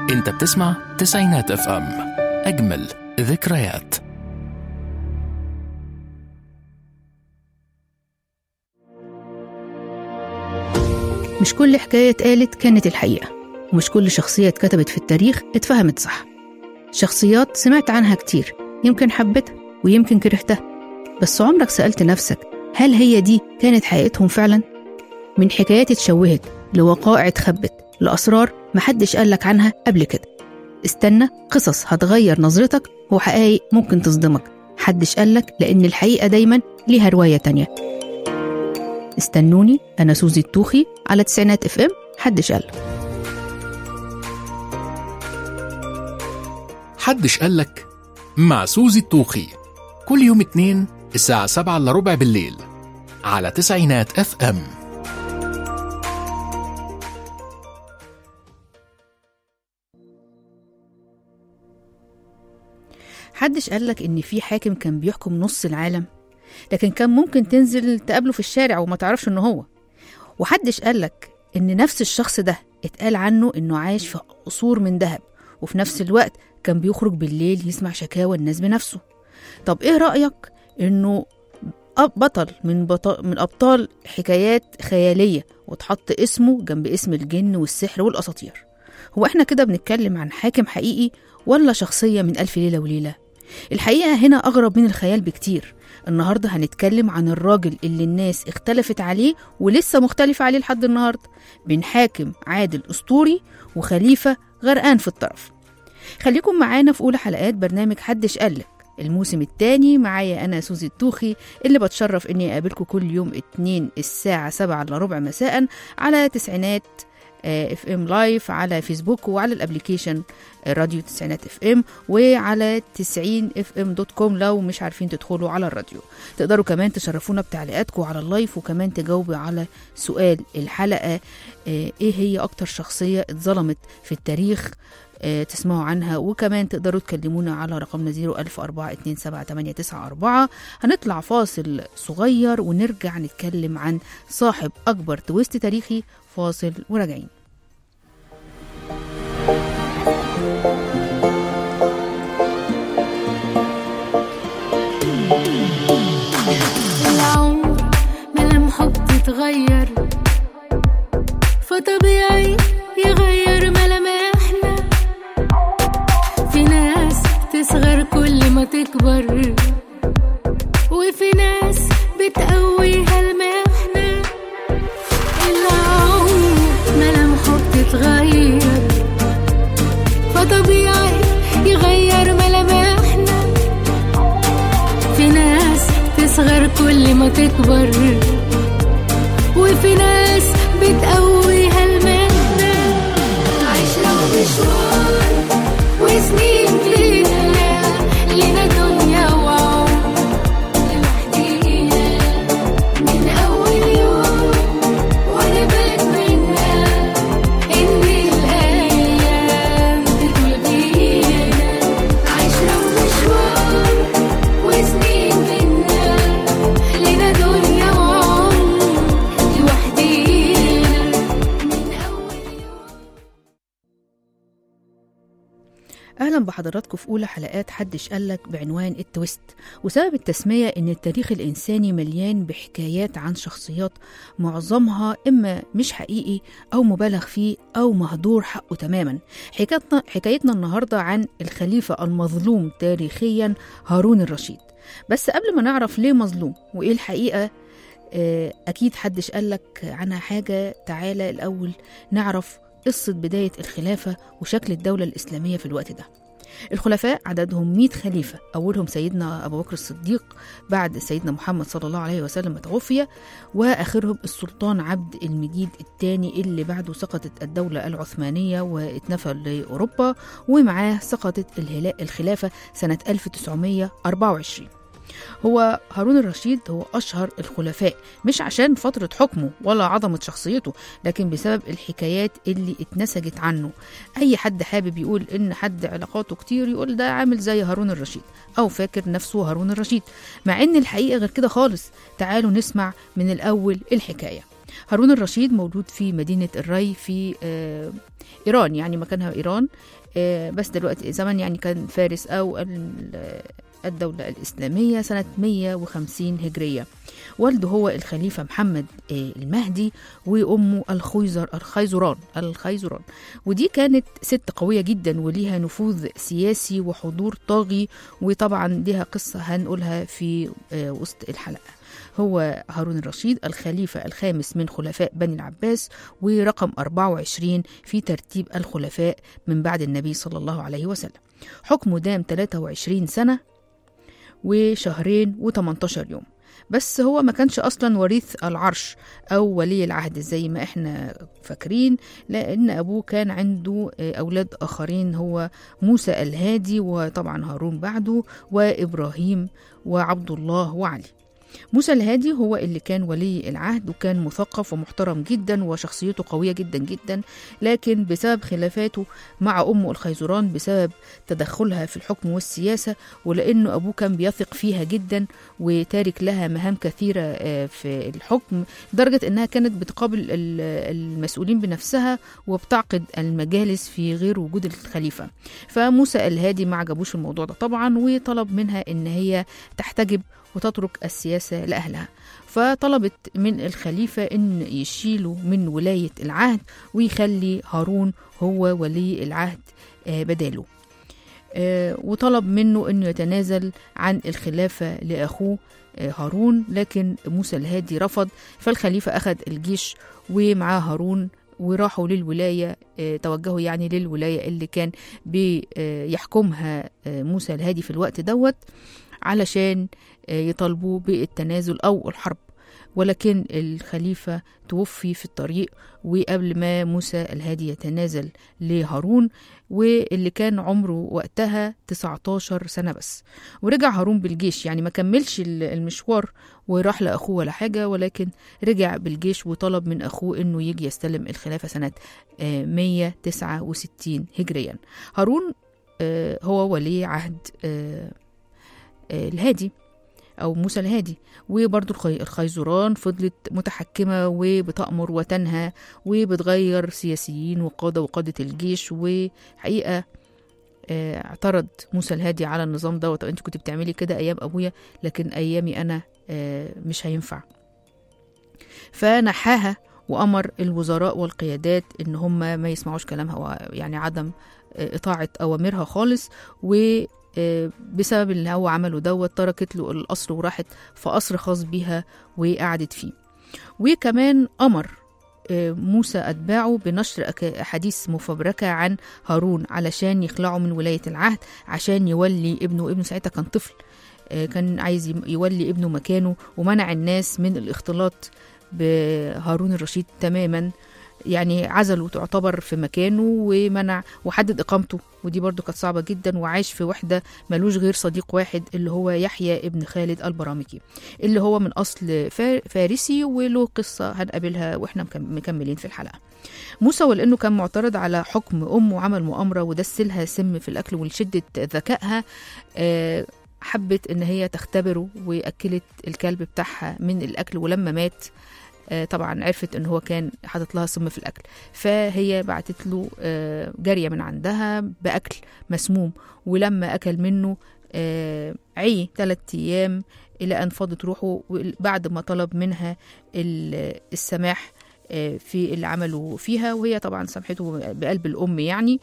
انت بتسمع تسعينات اف ام اجمل ذكريات مش كل حكاية اتقالت كانت الحقيقة ومش كل شخصية اتكتبت في التاريخ اتفهمت صح شخصيات سمعت عنها كتير يمكن حبيتها ويمكن كرهتها بس عمرك سألت نفسك هل هي دي كانت حقيقتهم فعلا؟ من حكايات اتشوهت لوقائع اتخبت لأسرار محدش قالك عنها قبل كده استنى قصص هتغير نظرتك وحقائق ممكن تصدمك حدش قالك لأن الحقيقة دايما ليها رواية تانية استنوني أنا سوزي التوخي على تسعينات اف ام حدش قال حدش قالك مع سوزي الطوخي كل يوم اتنين الساعة سبعة إلا ربع بالليل على تسعينات اف ام حدش قالك إن في حاكم كان بيحكم نص العالم لكن كان ممكن تنزل تقابله في الشارع وما تعرفش إنه هو وحدش قالك إن نفس الشخص ده اتقال عنه إنه عايش في قصور من ذهب وفي نفس الوقت كان بيخرج بالليل يسمع شكاوى الناس بنفسه طب إيه رأيك إنه أب- بطل من بطل من أبطال حكايات خيالية وتحط اسمه جنب اسم الجن والسحر والأساطير هو احنا كده بنتكلم عن حاكم حقيقي ولا شخصية من ألف ليلة وليلة الحقيقة هنا أغرب من الخيال بكتير النهاردة هنتكلم عن الراجل اللي الناس اختلفت عليه ولسه مختلفة عليه لحد النهاردة بين حاكم عادل أسطوري وخليفة غرقان في الطرف خليكم معانا في أولى حلقات برنامج حدش قالك الموسم الثاني معايا أنا سوزي التوخي اللي بتشرف إني أقابلكم كل يوم اتنين الساعة سبعة إلا ربع مساء على تسعينات اف ام لايف على فيسبوك وعلى الابليكيشن آه، راديو تسعينات اف ام وعلى 90 اف ام دوت كوم لو مش عارفين تدخلوا على الراديو تقدروا كمان تشرفونا بتعليقاتكم على اللايف وكمان تجاوبوا على سؤال الحلقة آه، ايه هي اكتر شخصية اتظلمت في التاريخ آه، تسمعوا عنها وكمان تقدروا تكلمونا على رقمنا 010427894 هنطلع فاصل صغير ونرجع نتكلم عن صاحب أكبر تويست تاريخي فاصل وراجعين العمر ملامحه بتتغير فطبيعي يغير ملامحنا في ناس تصغر كل ما تكبر وفي ناس بتقويها المحنة العمر ملامحه بتتغير فطبيعي يغير ملامحنا في ناس تصغر كل ما تكبر وفي ناس بتقويها المهنة عشرة ومشوار وسنين لينا لينا دنيا وعمر لوحدينا من أول يوم وأنا بتمنى إن الأيام تطول بينا عشرة ومشوار وسنين منا لنا دنيا وعمر لوحدينا من أول يوم أهلا بحضراتكم في أولى حلقات حدش قالك بعنوان التويست وسبب التسمية إن التاريخ الإنساني مليان بحكايات عن شخصيات معظمها إما مش حقيقي أو مبالغ فيه أو مهدور حقه تماما حكايتنا, حكايتنا النهاردة عن الخليفة المظلوم تاريخيا هارون الرشيد بس قبل ما نعرف ليه مظلوم وإيه الحقيقة آه، أكيد حدش قالك عنها حاجة تعالى الأول نعرف قصة بداية الخلافة وشكل الدولة الإسلامية في الوقت ده الخلفاء عددهم 100 خليفة أولهم سيدنا أبو بكر الصديق بعد سيدنا محمد صلى الله عليه وسلم توفي وآخرهم السلطان عبد المجيد الثاني اللي بعده سقطت الدولة العثمانية واتنفى لأوروبا ومعاه سقطت الهلا- الخلافة سنة 1924 هو هارون الرشيد هو أشهر الخلفاء مش عشان فترة حكمه ولا عظمة شخصيته لكن بسبب الحكايات اللي اتنسجت عنه أي حد حابب يقول إن حد علاقاته كتير يقول ده عامل زي هارون الرشيد أو فاكر نفسه هارون الرشيد مع إن الحقيقة غير كده خالص تعالوا نسمع من الأول الحكاية هارون الرشيد مولود في مدينة الري في آه، إيران يعني مكانها إيران آه، بس دلوقتي زمان يعني كان فارس أو ال- الدولة الإسلامية سنة 150 هجرية والده هو الخليفة محمد آه، المهدي وأمه الخيزر الخيزران الخيزران ودي كانت ست قوية جدا وليها نفوذ سياسي وحضور طاغي وطبعا ليها قصة هنقولها في آه، وسط الحلقة هو هارون الرشيد الخليفة الخامس من خلفاء بني العباس ورقم 24 في ترتيب الخلفاء من بعد النبي صلى الله عليه وسلم حكمه دام 23 سنة وشهرين و18 يوم بس هو ما كانش اصلا وريث العرش او ولي العهد زي ما احنا فاكرين لان ابوه كان عنده آه، اولاد اخرين هو موسى الهادي وطبعا هارون بعده وابراهيم وعبد الله وعلي موسى الهادي هو اللي كان ولي العهد وكان مثقف ومحترم جدا وشخصيته قوية جدا جدا لكن بسبب خلافاته مع أمه الخيزران بسبب تدخلها في الحكم والسياسة ولأنه أبوه كان بيثق فيها جدا وتارك لها مهام كثيرة آه، في الحكم لدرجة أنها كانت بتقابل ال- المسؤولين بنفسها وبتعقد المجالس في غير وجود الخليفة فموسى الهادي ما عجبوش الموضوع ده طبعا وطلب منها أن هي تحتجب وتترك السياسة لأهلها فطلبت من الخليفة أن يشيلوا من ولاية العهد ويخلي هارون هو ولي العهد آه، بداله آه، وطلب منه أنه يتنازل عن الخلافة لأخوه آه، هارون لكن موسى الهادي رفض فالخليفة أخذ الجيش ومعاه هارون وراحوا للولاية آه، توجهوا يعني للولاية اللي كان بيحكمها موسى الهادي في الوقت دوت علشان آه، يطالبوا بالتنازل أو الحرب ولكن الخليفة توفي في الطريق وقبل ما موسى الهادي يتنازل لهارون واللي كان عمره وقتها 19 سنة بس ورجع هارون بالجيش يعني ما كملش ال- المشوار وراح لأخوه ولا حاجة ولكن رجع بالجيش وطلب من أخوه أنه يجي يستلم الخلافة سنة آه، 169 هجريا هارون آه، هو ولي عهد آه، آه، الهادي أو موسى الهادي وبرضو الخي- الخيزران فضلت متحكمة وبتأمر وتنهى وبتغير سياسيين وقادة وقادة الجيش وحقيقة آه، اعترض موسى الهادي على النظام دوت انت كنت بتعملي كده ايام ابويا لكن ايامي انا آه، مش هينفع فنحاها وامر الوزراء والقيادات ان هم ما يسمعوش كلامها و- يعني عدم آه، اطاعه اوامرها خالص و آه، بسبب اللي هو عمله دوت تركت له القصر وراحت في قصر خاص بيها وقعدت فيه وكمان امر آه، موسى أتباعه بنشر أك- أحاديث مفبركة عن هارون علشان يخلعه من ولاية العهد عشان يولي ابنه ابنه ساعتها كان طفل آه، كان عايز يم- يولي ابنه مكانه ومنع الناس من الاختلاط بهارون الرشيد تماما يعني عزله تعتبر في مكانه ومنع وحدد اقامته ودي برضو كانت صعبه جدا وعاش في وحده ملوش غير صديق واحد اللي هو يحيى ابن خالد البرامكي اللي هو من اصل فا- فارسي وله قصه هنقابلها واحنا مكم- مكملين في الحلقه موسى ولانه كان معترض على حكم امه عمل مؤامره ودسلها سم في الاكل ولشده ذكائها آه، حبت ان هي تختبره واكلت الكلب بتاعها من الاكل ولما مات آه، طبعا عرفت ان هو كان حاطط لها سم في الاكل فهي بعتت له آه، جاريه من عندها باكل مسموم ولما اكل منه آه، عي ثلاث ايام الى ان فاضت روحه بعد ما طلب منها ال- السماح آه، في اللي عمله فيها وهي طبعا سامحته بقلب الام يعني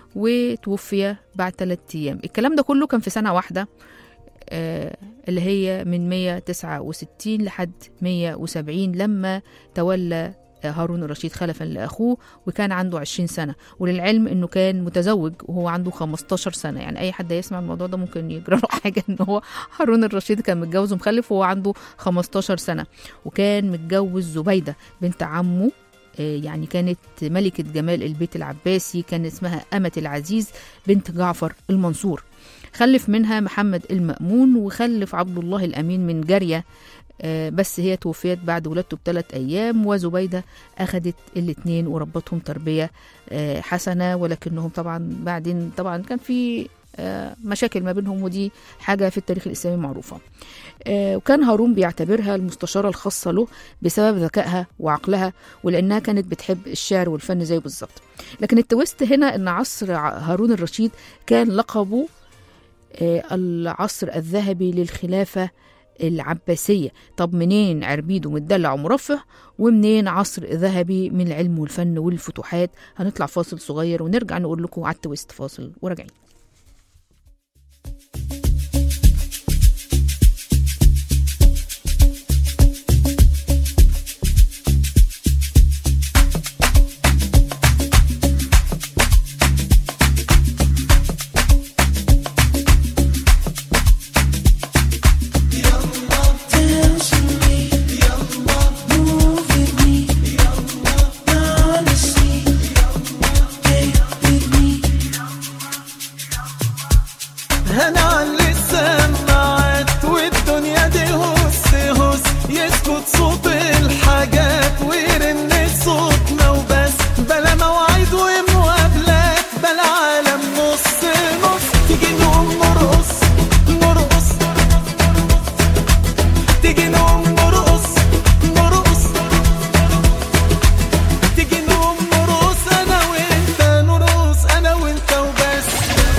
وتوفي بعد ثلاث ايام الكلام ده كله كان في سنه واحده آه، اللي هي من 169 لحد 170 لما تولى آه، هارون الرشيد خلفا لأخوه وكان عنده 20 سنة وللعلم أنه كان متزوج وهو عنده 15 سنة يعني أي حد يسمع الموضوع ده ممكن يجرى له حاجة أن هو هارون الرشيد كان متجوز ومخلف وهو عنده 15 سنة وكان متجوز زبيدة بنت عمه آه، يعني كانت ملكة جمال البيت العباسي كان اسمها أمة العزيز بنت جعفر المنصور خلف منها محمد المأمون وخلف عبد الله الأمين من جارية آه، بس هي توفيت بعد ولادته بثلاث أيام وزبيدة أخدت الاتنين وربتهم تربية آه، حسنة ولكنهم طبعا بعدين طبعا كان في آه، مشاكل ما بينهم ودي حاجة في التاريخ الإسلامي معروفة آه، وكان هارون بيعتبرها المستشارة الخاصة له بسبب ذكائها وعقلها ولأنها كانت بتحب الشعر والفن زيه بالظبط لكن التويست هنا أن عصر ع- هارون الرشيد كان لقبه آه، العصر الذهبي للخلافة العباسية طب منين عربيد ومدلع ومرفه ومنين عصر ذهبي من العلم والفن والفتوحات هنطلع فاصل صغير ونرجع نقول لكم على التويست فاصل وراجعين انا علي السماعات والدنيا دي هس هس يسكت صوت الحاجات ويرن صوتنا وبس بلا مواعيد ومقابلات بلا عالم نص نص تيجي نقوم نرقص نرقص تيجي نقوم نرقص نرقص تيجي نقوم نرقص انا وانت نرقص انا وانت وبس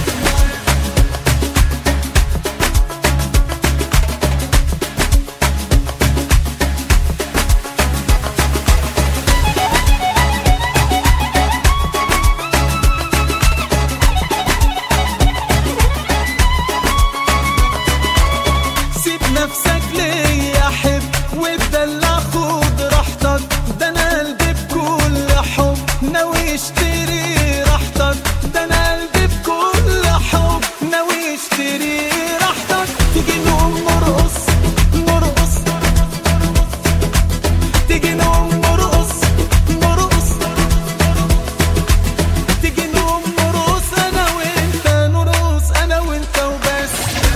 سيب نفسك ليا حب وتدلع خد راحتك ده انا قلبي بكل حب ناوي اشتري راحتك ده انا قلبي بكل حب ناوي اشتري راحتك تيجي نقوم نرقص نرقص تيجي نقوم نرقص نرقص تيجي نقوم نرقص انا وانت نرقص انا وانت وبس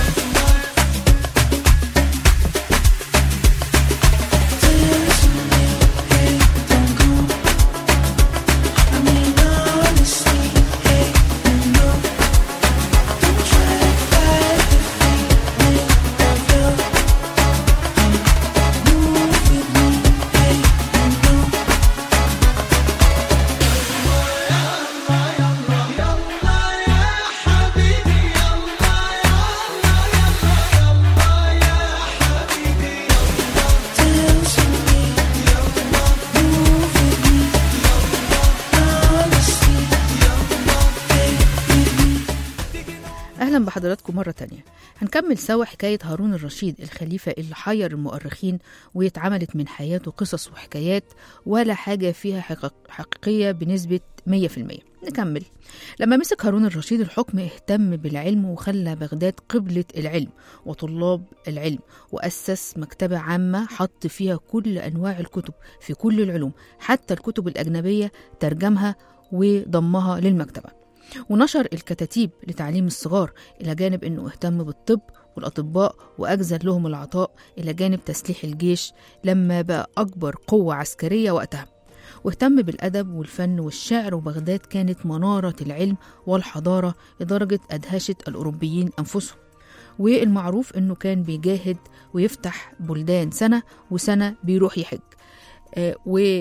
أهلا بحضراتكم مرة تانية هنكمل سوا حكاية هارون الرشيد الخليفة اللي حير المؤرخين واتعملت من حياته قصص وحكايات ولا حاجة فيها حقيق- حقيقية بنسبة 100% نكمل لما مسك هارون الرشيد الحكم اهتم بالعلم وخلى بغداد قبلة العلم وطلاب العلم وأسس مكتبة عامة حط فيها كل أنواع الكتب في كل العلوم حتى الكتب الأجنبية ترجمها وضمها للمكتبة ونشر الكتاتيب لتعليم الصغار إلى جانب أنه اهتم بالطب والأطباء وأجزل لهم العطاء إلى جانب تسليح الجيش لما بقى أكبر قوة عسكرية وقتها واهتم بالأدب والفن والشعر وبغداد كانت منارة العلم والحضارة لدرجة أدهشت الأوروبيين أنفسهم والمعروف أنه كان بيجاهد ويفتح بلدان سنة وسنة بيروح يحج آه،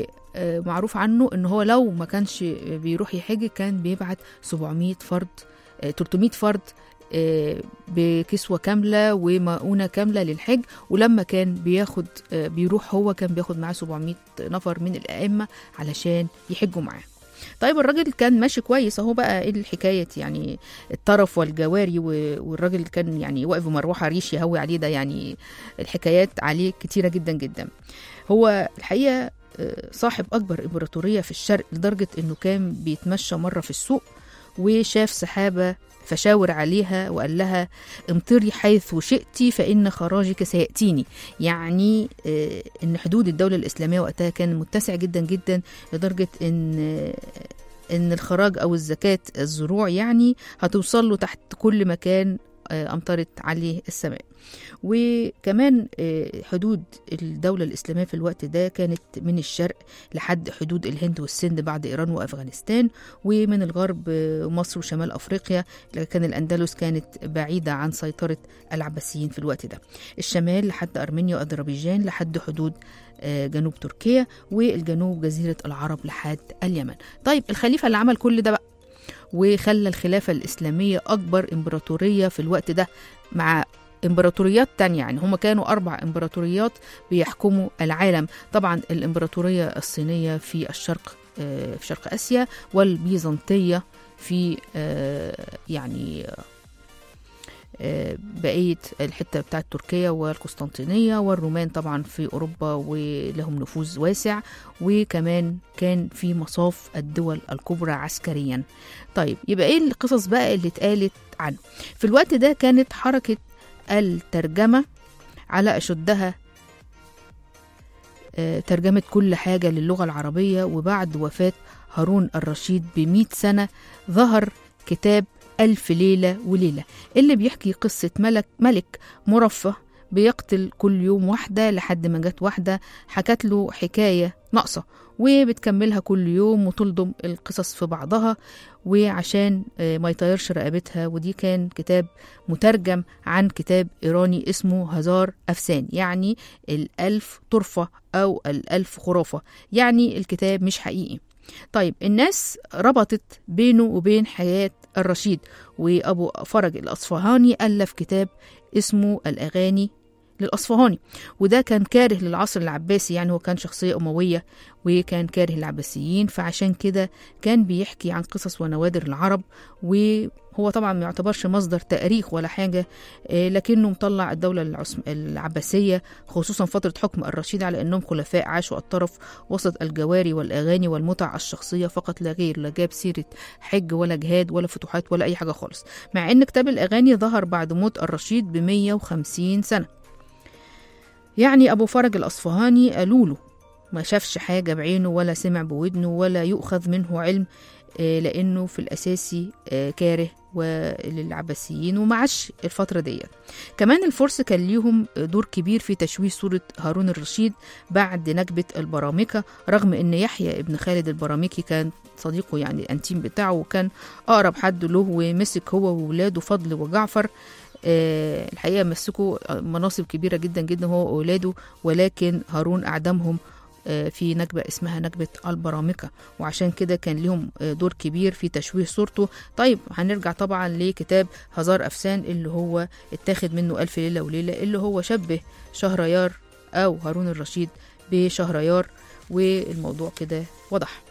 ومعروف عنه ان هو لو ما كانش بيروح يحج كان بيبعت 700 فرد آه، 300 فرد آه، بكسوة كاملة ومؤونة كاملة للحج ولما كان بياخد آه، بيروح هو كان بياخد معاه 700 نفر من الأئمة علشان يحجوا معاه طيب الراجل كان ماشي كويس اهو بقى ايه الحكايه يعني الطرف والجواري و- والراجل كان يعني واقف بمروحه ريش يهوي عليه ده يعني الحكايات عليه كتيره جدا جدا هو الحقيقه آه، صاحب اكبر امبراطوريه في الشرق لدرجه انه كان بيتمشى مره في السوق وشاف سحابه فشاور عليها وقال لها امطري حيث شئت فإن خراجك سيأتيني يعني آه، إن حدود الدولة الإسلامية وقتها كان متسع جدا جدا لدرجة إن آه، إن الخراج أو الزكاة الزروع يعني هتوصل له تحت كل مكان آه، أمطرت عليه السماء وكمان آه، حدود الدولة الإسلامية في الوقت ده كانت من الشرق لحد حدود الهند والسند بعد إيران وأفغانستان ومن الغرب آه، مصر وشمال أفريقيا لكن الأندلس كانت بعيدة عن سيطرة العباسيين في الوقت ده الشمال لحد أرمينيا وأذربيجان لحد حدود آه، جنوب تركيا والجنوب جزيرة العرب لحد اليمن طيب الخليفة اللي عمل كل ده بقى وخلى الخلافة الإسلامية أكبر إمبراطورية في الوقت ده مع إمبراطوريات تانية يعني هما كانوا أربع إمبراطوريات بيحكموا العالم طبعا الإمبراطورية الصينية في الشرق آه، في شرق آسيا والبيزنطية في آه، يعني آه، بقية الحتة بتاعت تركيا والقسطنطينية والرومان طبعا في أوروبا ولهم نفوذ واسع وكمان كان في مصاف الدول الكبرى عسكريا طيب يبقى ايه القصص بقى اللي اتقالت عنه في الوقت ده كانت حركة الترجمة على أشدها آه، ترجمة كل حاجة للغة العربية وبعد وفاة هارون الرشيد بمئة سنة ظهر كتاب ألف ليلة وليلة اللي بيحكي قصة ملك, ملك مرفه بيقتل كل يوم واحدة لحد ما جت واحدة حكت له حكاية ناقصة وبتكملها كل يوم وتلضم القصص في بعضها وعشان آه، ما يطيرش رقبتها ودي كان كتاب مترجم عن كتاب إيراني اسمه هزار أفسان يعني الألف طرفة أو الألف خرافة يعني الكتاب مش حقيقي طيب الناس ربطت بينه وبين حياة الرشيد وأبو فرج الأصفهاني ألف كتاب اسمه الأغاني للأصفهاني وده كان كاره للعصر العباسي يعني هو كان شخصية أموية وكان كاره العباسيين فعشان كده كان بيحكي عن قصص ونوادر العرب وهو طبعا ما يعتبرش مصدر تاريخ ولا حاجة آه، لكنه مطلع الدولة العثم- العباسية خصوصا فترة حكم الرشيد على أنهم خلفاء عاشوا الطرف وسط الجواري والأغاني والمتع الشخصية فقط لا غير لا جاب سيرة حج ولا جهاد ولا فتوحات ولا أي حاجة خالص مع أن كتاب الأغاني ظهر بعد موت الرشيد ب 150 سنة يعني أبو فرج الأصفهاني قالوا له ما شافش حاجة بعينه ولا سمع بودنه ولا يؤخذ منه علم آه، لأنه في الأساسي آه، كاره وللعباسيين ومعش الفترة دي كمان الفرس كان ليهم دور كبير في تشويه صورة هارون الرشيد بعد نكبة البرامكة رغم أن يحيى ابن خالد البرامكي كان صديقه يعني الأنتيم بتاعه وكان أقرب حد له ومسك هو وولاده فضل وجعفر آه، الحقيقة مسكوا مناصب كبيرة جدا جدا هو وأولاده ولكن هارون أعدمهم آه، في نكبة اسمها نكبة البرامكة وعشان كده كان ليهم آه، دور كبير في تشويه صورته طيب هنرجع طبعا لكتاب هزار أفسان اللي هو اتاخد منه ألف ليلة وليلة اللي هو شبه شهريار أو هارون الرشيد بشهريار والموضوع كده وضح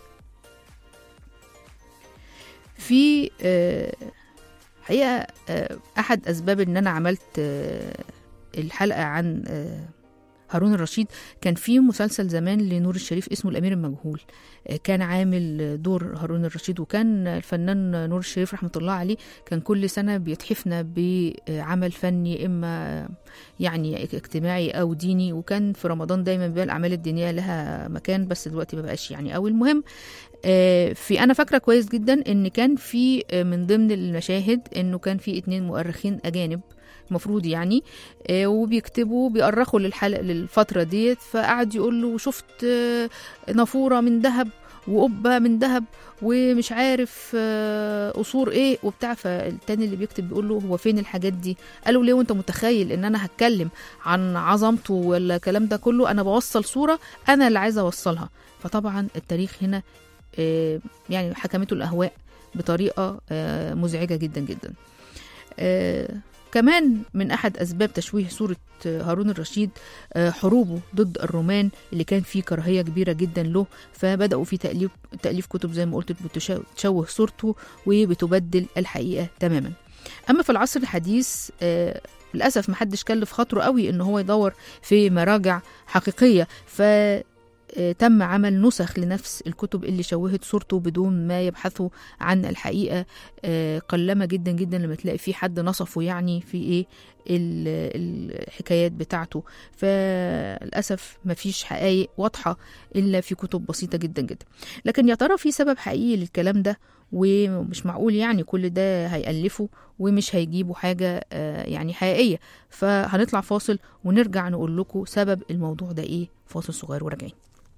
في آه، حقيقة آه، أحد أسباب إن أنا عملت آه، الحلقة عن آه، هارون الرشيد كان في مسلسل زمان لنور الشريف اسمه الأمير المجهول آه، كان عامل دور هارون الرشيد وكان الفنان نور الشريف رحمة الله عليه كان كل سنة بيتحفنا بعمل فني إما يعني اجتماعي أو ديني وكان في رمضان دايما بيبقى الأعمال الدينية لها مكان بس دلوقتي ما بقاش يعني أو المهم آه، في انا فاكره كويس جدا ان كان في آه، من ضمن المشاهد انه كان في اتنين مؤرخين اجانب المفروض يعني آه، وبيكتبوا بيأرخوا للحلقة للفترة ديت فقعد يقول له شفت آه، نافورة من ذهب وقبة من ذهب ومش عارف آه، قصور ايه وبتاع فالتاني اللي بيكتب بيقول له هو فين الحاجات دي قالوا ليه وانت متخيل ان انا هتكلم عن عظمته ولا الكلام ده كله انا بوصل صورة انا اللي عايزة اوصلها فطبعا التاريخ هنا آه، يعني حكمته الأهواء بطريقة آه، مزعجة جدا جدا آه، كمان من أحد أسباب تشويه صورة آه، هارون الرشيد آه، حروبه ضد الرومان اللي كان فيه كراهية كبيرة جدا له فبدأوا في تأليف, تأليف كتب زي ما قلت بتشا- بتشوه صورته وبتبدل الحقيقة تماما أما في العصر الحديث آه، للأسف محدش كلف خاطره قوي إن هو يدور في مراجع حقيقية ف آه، تم عمل نسخ لنفس الكتب اللي شوهت صورته بدون ما يبحثوا عن الحقيقة آه، قلما جدا جدا لما تلاقي في حد نصفه يعني في ايه ال- الحكايات بتاعته فللأسف مفيش حقائق واضحة إلا في كتب بسيطة جدا جدا لكن يا ترى في سبب حقيقي للكلام ده ومش معقول يعني كل ده هيألفوا ومش هيجيبوا حاجة آه، يعني حقيقية فهنطلع فاصل ونرجع نقول لكم سبب الموضوع ده ايه فاصل صغير وراجعين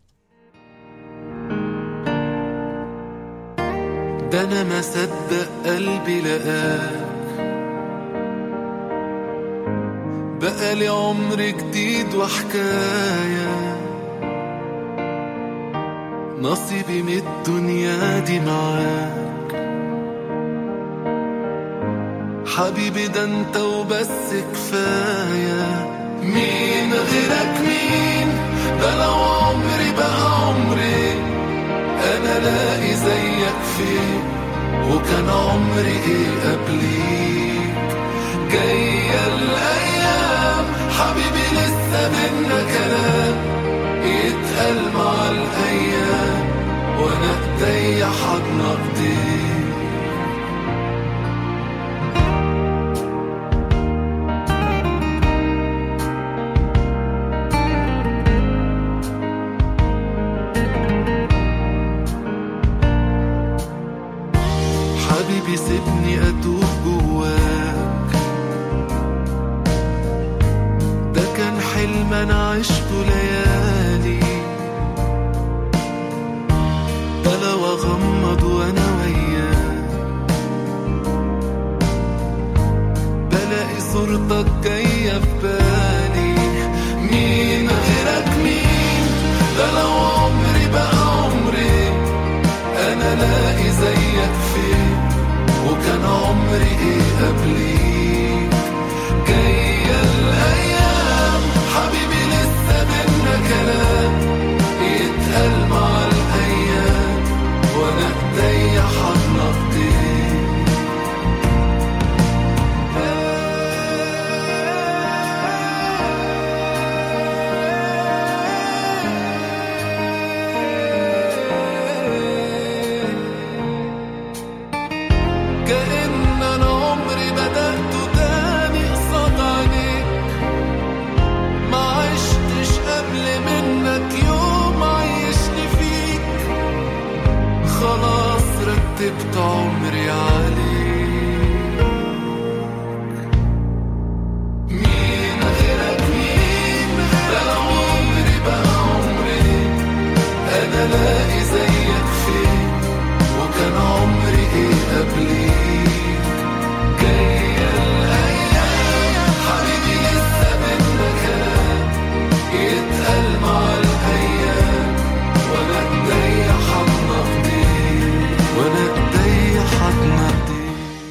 ده انا ما صدق قلبي لقاك بقى لي عمر جديد وحكاية نصيبي من الدنيا دي معاك حبيبي ده انت وبس كفاية مين غيرك مين ده لو عمري بقى عمري انا لاقي زيك فين وكان عمري ايه قبليك جاية الايام حبيبي لسه بينا كلام يتقال مع الايام وانا ايديا حضن ايديك حبيبي سيبني اتوه جواك ده كان حلم انا عشته ليالي ده لو اغمض وانا وياك بلاقي صورتك جاية في بالي مين غيرك مين ده لو عمري بقى عمري انا لاقي زيك فين وكان عمري ايه قبليك جاية الايام حبيبي لسه بينا كلام يتقال مع الايام وانا ايديا حضن ايديك كأن أنا عمري بدأت تاني قصاد عينيك ما عشتش قبل منك يوم عيشني فيك خلاص رتبت عمري عليك مين غيرك مين ده لو عمري بقى عمري أنا لاقي زيك فين وكان عمري ايه قبليك جاية الأيام حبيبي لسه بينا كلام يتقال مع الأيام وأنا ايديا حضن ايديك وأنا ايديا حضن ايديك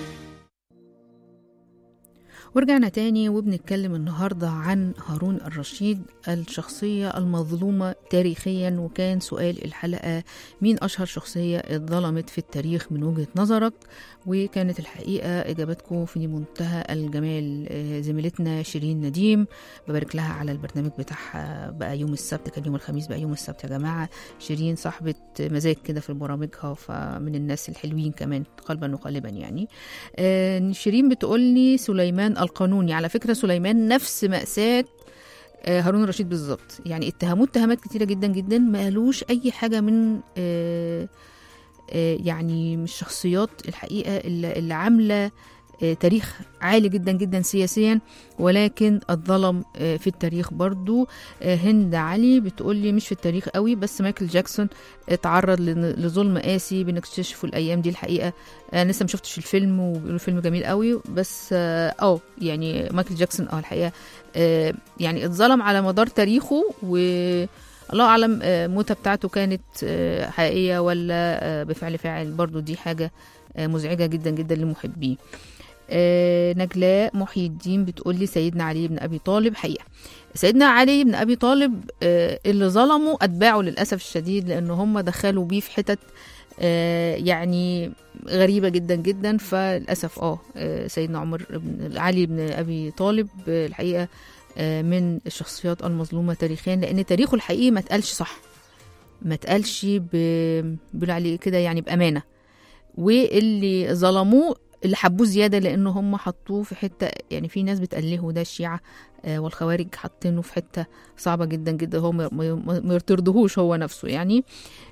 ورجعنا تاني وبنتكلم النهاردة عن هارون الرشيد الشخصية المظلومة تاريخيا وكان سؤال الحلقة مين أشهر شخصية اتظلمت في التاريخ من وجهة نظرك وكانت الحقيقة إجاباتكم في منتهى الجمال آه، زميلتنا شيرين نديم ببارك لها على البرنامج بتاعها بقى يوم السبت كان يوم الخميس بقى يوم السبت يا جماعة شيرين صاحبة مزاج كده في برامجها فمن الناس الحلوين كمان قلبا وقالبا يعني آه، شيرين بتقولي سليمان القانوني على فكرة سليمان نفس مأساة آه، هارون الرشيد بالظبط يعني اتهموه اتهامات كتيرة جدا جدا ما قالوش أي حاجة من آه، آه، يعني من الشخصيات الحقيقة اللي اللي عاملة آه، تاريخ عالي جدا جدا سياسيا ولكن اتظلم آه، في التاريخ برضو آه، هند علي بتقولي مش في التاريخ قوي بس مايكل جاكسون اتعرض لن- لظلم قاسي بنكتشفه الايام دي الحقيقه انا لسه ما شفتش الفيلم وبيقولوا فيلم جميل قوي بس اه آه، يعني مايكل جاكسون اه الحقيقه آه يعني اتظلم على مدار تاريخه و الله اعلم آه، موتة بتاعته كانت آه، حقيقيه ولا آه، بفعل فاعل برضو دي حاجه آه، مزعجه جدا جدا لمحبيه آه، نجلاء محي الدين بتقول لي سيدنا علي بن ابي طالب حقيقه سيدنا علي بن ابي طالب آه، اللي ظلموا اتباعه للاسف الشديد لان هم دخلوا بيه في حتت آه، يعني غريبه جدا جدا فللاسف اه آه، سيدنا عمر بن علي بن ابي طالب آه، الحقيقه آه، من الشخصيات المظلومه تاريخيا لان تاريخه الحقيقي ما اتقالش صح ما اتقالش ب- بيقولوا عليه كده يعني بامانه واللي ظلموه اللي حبوه زياده لان هم حطوه في حته يعني في ناس بتألهه ده الشيعه آه، والخوارج حاطينه في حته صعبه جدا جدا هو ما- ما ما- ما يرتضهوش هو نفسه يعني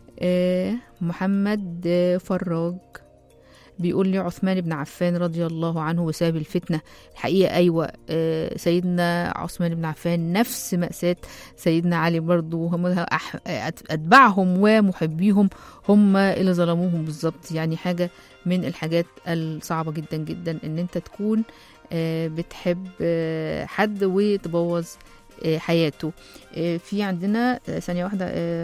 آه، محمد آه، فراج بيقول لي عثمان بن عفان رضي الله عنه وساب الفتنة الحقيقة أيوة آه، سيدنا عثمان بن عفان نفس مأساة سيدنا علي برضو هم أح- أتباعهم ومحبيهم هم اللي ظلموهم بالظبط يعني حاجة من الحاجات الصعبة جدا جدا إن أنت تكون آه، بتحب آه، حد وتبوظ آه، حياته آه، في عندنا آه، ثانية واحدة آه،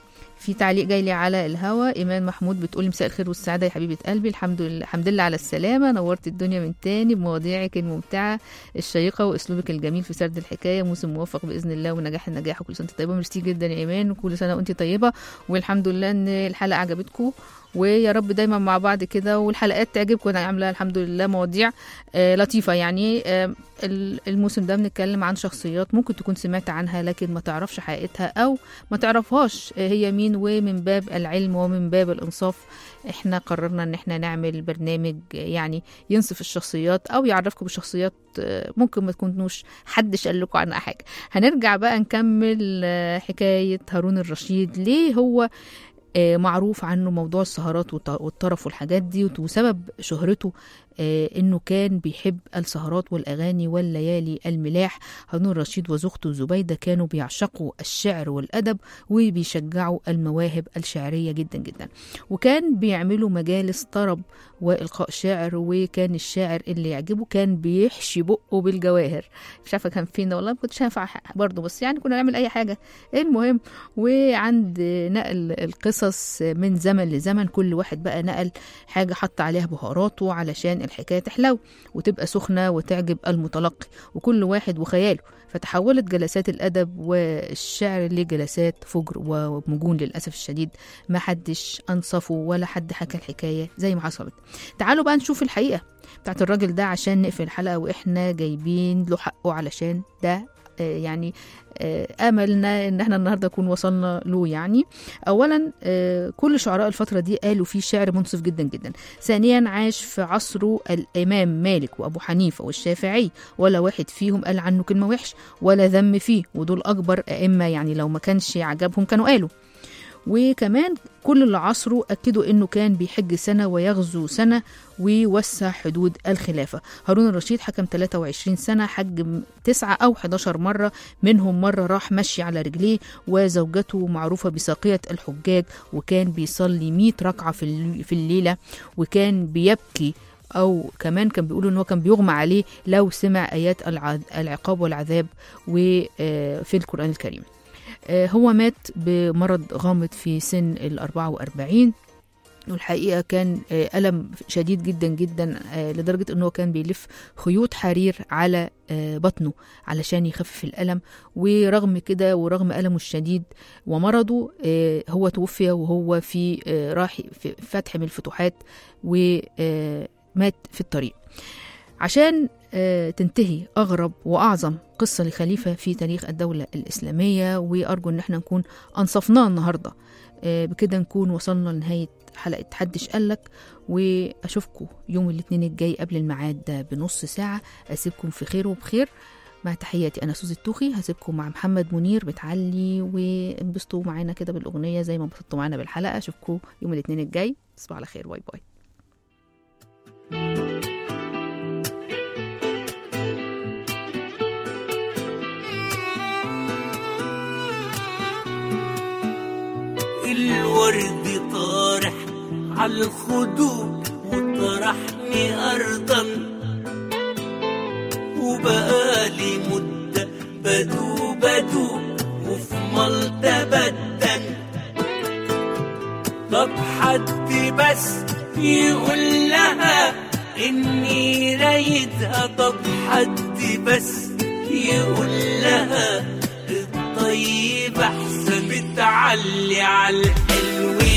في تعليق جاي لي على الهوا ايمان محمود بتقولي مساء الخير والسعاده يا حبيبه قلبي الحمد لله الحمد لله على السلامه نورت الدنيا من تاني بمواضيعك الممتعه الشيقه واسلوبك الجميل في سرد الحكايه موسم موفق باذن الله ونجاح النجاح وكل سنه وأنت طيبه ميرسي جدا يا ايمان وكل سنه وانت طيبه والحمد لله ان الحلقه عجبتكم ويا رب دايما مع بعض كده والحلقات تعجبكم انا عامله الحمد لله مواضيع آه لطيفه يعني آه ال- الموسم ده بنتكلم عن شخصيات ممكن تكون سمعت عنها لكن ما تعرفش حقيقتها او ما تعرفهاش هي مين ومن باب العلم ومن باب الانصاف احنا قررنا ان احنا نعمل برنامج يعني ينصف الشخصيات او يعرفكم بالشخصيات آه، ممكن ما تكونوش حدش قال لكم عنها حاجه هنرجع بقى نكمل آه، حكايه هارون الرشيد ليه هو آه، معروف عنه موضوع السهرات والط- والطرف والحاجات دي وسبب شهرته آه، انه كان بيحب السهرات والاغاني والليالي الملاح هارون الرشيد وزوجته زبيده كانوا بيعشقوا الشعر والادب وبيشجعوا المواهب الشعريه جدا جدا وكان بيعملوا مجالس طرب والقاء شعر وكان الشاعر اللي يعجبه كان بيحشي بقه بالجواهر مش عارفه كان فين ده والله ما كنتش هينفع برضه بس يعني كنا نعمل اي حاجه المهم وعند نقل القصص من زمن لزمن كل واحد بقى نقل حاجه حط عليها بهاراته علشان الحكايه تحلو وتبقى سخنه وتعجب المتلقي وكل واحد وخياله فتحولت جلسات الادب والشعر لجلسات فجر ومجون للاسف الشديد ما حدش انصفه ولا حد حكى الحكايه زي ما حصلت تعالوا بقى نشوف الحقيقه بتاعت الراجل ده عشان نقفل الحلقه واحنا جايبين له حقه علشان ده آه، يعني آه، املنا ان احنا النهارده نكون وصلنا له يعني اولا آه، كل شعراء الفتره دي قالوا فيه شعر منصف جدا جدا ثانيا عاش في عصره الامام مالك وابو حنيفه والشافعي ولا واحد فيهم قال عنه كلمه وحش ولا ذم فيه ودول اكبر ائمه يعني لو ما كانش عجبهم كانوا قالوا وكمان كل اللي عصره أكدوا إنه كان بيحج سنة ويغزو سنة ويوسع حدود الخلافة هارون الرشيد حكم 23 سنة حج 9 أو 11 مرة منهم مرة راح مشي على رجليه وزوجته معروفة بساقية الحجاج وكان بيصلي 100 ركعة في الل- في الليلة وكان بيبكي أو كمان كان بيقولوا إن هو كان بيغمى عليه لو سمع آيات الع- العقاب والعذاب وفي القرآن الكريم آه، هو مات بمرض غامض في سن ال 44 والحقيقة كان آه، ألم شديد جدا جدا آه، لدرجة أنه كان بيلف خيوط حرير على آه، بطنه علشان يخفف الألم ورغم كده ورغم ألمه الشديد ومرضه آه، هو توفي وهو في آه، راح في فتح من الفتوحات ومات في الطريق عشان آه، تنتهي أغرب وأعظم قصة لخليفة في تاريخ الدولة الإسلامية وأرجو إن احنا نكون أنصفناه النهاردة آه، بكده نكون وصلنا لنهاية حلقة حدش قالك وأشوفكم يوم الاثنين الجاي قبل الميعاد ده بنص ساعة أسيبكم في خير وبخير مع تحياتي أنا سوزي التوخي هسيبكم مع محمد منير بتعلي وانبسطوا معانا كده بالأغنية زي ما انبسطتوا معانا بالحلقة أشوفكم يوم الاثنين الجاي تصبحوا على خير باي باي الورد طارح على الخدود وطرحني أرضا وبقالي مدة بدو بدو وفي ملطة بدن طب حد بس يقول لها إني رايدها طب حد بس يقول لها الطيب أحسن بتعلي على الحلو